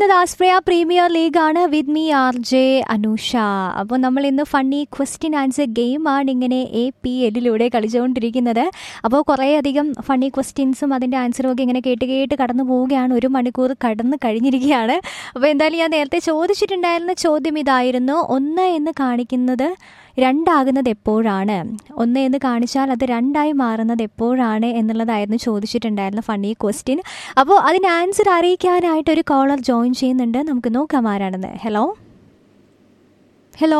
കേട്ടുകൊണ്ടിരിക്കുന്നത് ആസ്പ്രയ premier league ആണ് with me R J Anusha അപ്പോൾ നമ്മൾ ഇന്ന് ഫണ്ണി ക്വസ്റ്റ്യൻ ആൻസർ ഗെയിമാണ് ഇങ്ങനെ എ പി എല്ലിലൂടെ കളിച്ചുകൊണ്ടിരിക്കുന്നത് അപ്പോൾ കുറേയധികം ഫണ്ണി ക്വസ്റ്റ്യൻസും അതിൻ്റെ ആൻസറും ഒക്കെ ഇങ്ങനെ കേട്ട് കേട്ട് കടന്നു പോവുകയാണ് ഒരു മണിക്കൂർ കടന്ന് കഴിഞ്ഞിരിക്കുകയാണ് അപ്പോൾ എന്തായാലും ഞാൻ നേരത്തെ ചോദിച്ചിട്ടുണ്ടായിരുന്ന ചോദ്യം ഇതായിരുന്നു ഒന്ന് എന്ന് കാണിക്കുന്നത് രണ്ടാകുന്നത് എപ്പോഴാണ് ഒന്ന് എന്ന് കാണിച്ചാൽ അത് രണ്ടായി മാറുന്നത് എപ്പോഴാണ് എന്നുള്ളതായിരുന്നു ചോദിച്ചിട്ടുണ്ടായിരുന്ന ഫണ്ണി ക്വസ്റ്റ്യൻ അപ്പോൾ അതിന് ആൻസർ അറിയിക്കാനായിട്ട് ഒരു കോളർ ജോയിൻ ചെയ്യുന്നുണ്ട് നമുക്ക് നോക്കാം ആരാണെന്ന് ഹലോ ഹലോ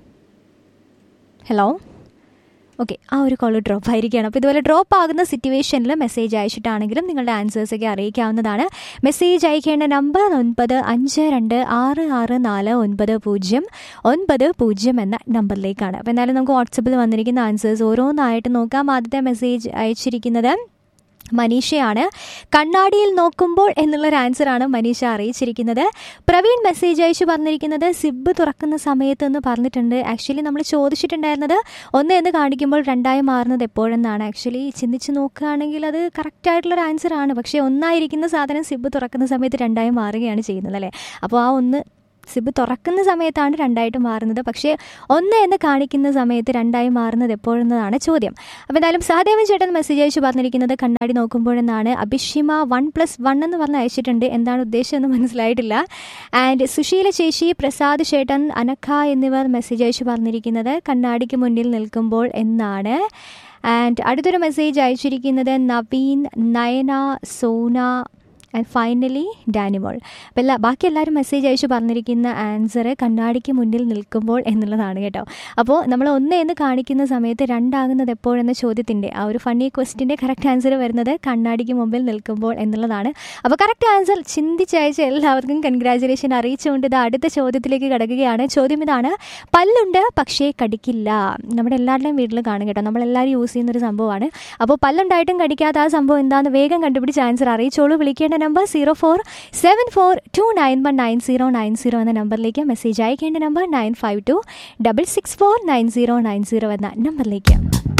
ഹലോ ഓക്കെ ആ ഒരു കോൾ ഡ്രോപ്പ് ആയിരിക്കുകയാണ് അപ്പോൾ ഇതുപോലെ ഡ്രോപ്പ് ആകുന്ന സിറ്റുവേഷനിൽ മെസ്സേജ് അയച്ചിട്ടാണെങ്കിലും നിങ്ങളുടെ ആൻസേഴ്സൊക്കെ അറിയിക്കാവുന്നതാണ് മെസ്സേജ് അയക്കേണ്ട നമ്പർ ഒൻപത് അഞ്ച് രണ്ട് ആറ് ആറ് നാല് ഒൻപത് പൂജ്യം ഒൻപത് പൂജ്യം എന്ന നമ്പറിലേക്കാണ് അപ്പോൾ എന്നാലും നമുക്ക് വാട്സപ്പിൽ വന്നിരിക്കുന്ന ആൻസേഴ്സ് ഓരോന്നായിട്ട് നോക്കാം ആദ്യത്തെ മെസ്സേജ് അയച്ചിരിക്കുന്നത് മനീഷയാണ് കണ്ണാടിയിൽ നോക്കുമ്പോൾ എന്നുള്ളൊരു ആൻസറാണ് മനീഷ അറിയിച്ചിരിക്കുന്നത് പ്രവീൺ മെസ്സേജ് അയച്ചു പറഞ്ഞിരിക്കുന്നത് സിബ് തുറക്കുന്ന സമയത്ത് എന്ന് പറഞ്ഞിട്ടുണ്ട് ആക്ച്വലി നമ്മൾ ചോദിച്ചിട്ടുണ്ടായിരുന്നത് ഒന്ന് എന്ന് കാണിക്കുമ്പോൾ രണ്ടായി മാറുന്നത് എപ്പോഴെന്നാണ് ആക്ച്വലി ചിന്തിച്ച് നോക്കുകയാണെങ്കിൽ അത് കറക്റ്റ് ആയിട്ടുള്ളൊരു ആൻസറാണ് പക്ഷേ ഒന്നായിരിക്കുന്ന സാധനം സിബ് തുറക്കുന്ന സമയത്ത് രണ്ടായി മാറുകയാണ് ചെയ്യുന്നത് അല്ലേ അപ്പോൾ ആ ഒന്ന് സിബ് തുറക്കുന്ന സമയത്താണ് രണ്ടായിട്ട് മാറുന്നത് പക്ഷേ ഒന്ന് എന്ന് കാണിക്കുന്ന സമയത്ത് രണ്ടായി മാറുന്നത് എപ്പോഴെന്നതാണ് ചോദ്യം അപ്പോൾ എന്തായാലും സഹദേവൻ ചേട്ടൻ മെസ്സേജ് അയച്ചു പറഞ്ഞിരിക്കുന്നത് കണ്ണാടി നോക്കുമ്പോഴെന്നാണ് അഭിഷിമ വൺ പ്ലസ് വൺ എന്ന് പറഞ്ഞ് അയച്ചിട്ടുണ്ട് എന്താണ് ഉദ്ദേശം എന്ന് മനസ്സിലായിട്ടില്ല ആൻഡ് സുശീല ചേച്ചി പ്രസാദ് ചേട്ടൻ അനഖ എന്നിവർ മെസ്സേജ് അയച്ചു പറഞ്ഞിരിക്കുന്നത് കണ്ണാടിക്ക് മുന്നിൽ നിൽക്കുമ്പോൾ എന്നാണ് ആൻഡ് അടുത്തൊരു മെസ്സേജ് അയച്ചിരിക്കുന്നത് നവീൻ നയന സോന ആൻഡ് ഫൈനലി ഡാനിമോൾ അപ്പോൾ എല്ലാ ബാക്കി എല്ലാവരും മെസ്സേജ് അയച്ചു പറഞ്ഞിരിക്കുന്ന ആൻസർ കണ്ണാടിക്ക് മുന്നിൽ നിൽക്കുമ്പോൾ എന്നുള്ളതാണ് കേട്ടോ അപ്പോൾ നമ്മൾ ഒന്ന് എന്ന് കാണിക്കുന്ന സമയത്ത് രണ്ടാകുന്നത് എപ്പോഴെന്ന ചോദ്യത്തിൻ്റെ ആ ഒരു ഫണ്ണി ക്വസ്റ്റിൻ്റെ കറക്റ്റ് ആൻസർ വരുന്നത് കണ്ണാടിക്ക് മുമ്പിൽ നിൽക്കുമ്പോൾ എന്നുള്ളതാണ് അപ്പോൾ കറക്റ്റ് ആൻസർ ചിന്തിച്ചയച്ച എല്ലാവർക്കും കൺഗ്രാജുലേഷൻ അറിയിച്ചുകൊണ്ട് ഇത് അടുത്ത ചോദ്യത്തിലേക്ക് കിടക്കുകയാണ് ചോദ്യം ഇതാണ് പല്ലുണ്ട് പക്ഷേ കടിക്കില്ല നമ്മുടെ എല്ലാവരുടെയും വീട്ടിൽ കാണും കേട്ടോ നമ്മളെല്ലാവരും യൂസ് ചെയ്യുന്ന ഒരു സംഭവമാണ് അപ്പോൾ പല്ലുണ്ടായിട്ടും കടിക്കാത്ത ആ സംഭവം എന്താണെന്ന് വേഗം കണ്ടുപിടിച്ച് ആൻസർ അറിയിച്ചോളൂ വിളിക്കേണ്ട number zero four seven four two nine one nine zero nine zero എന്ന നമ്പറിലേക്ക് മെസ്സേജ് അയക്കേണ്ട number nine five two double six four nine zero nine zero എന്ന നമ്പറിലേക്ക്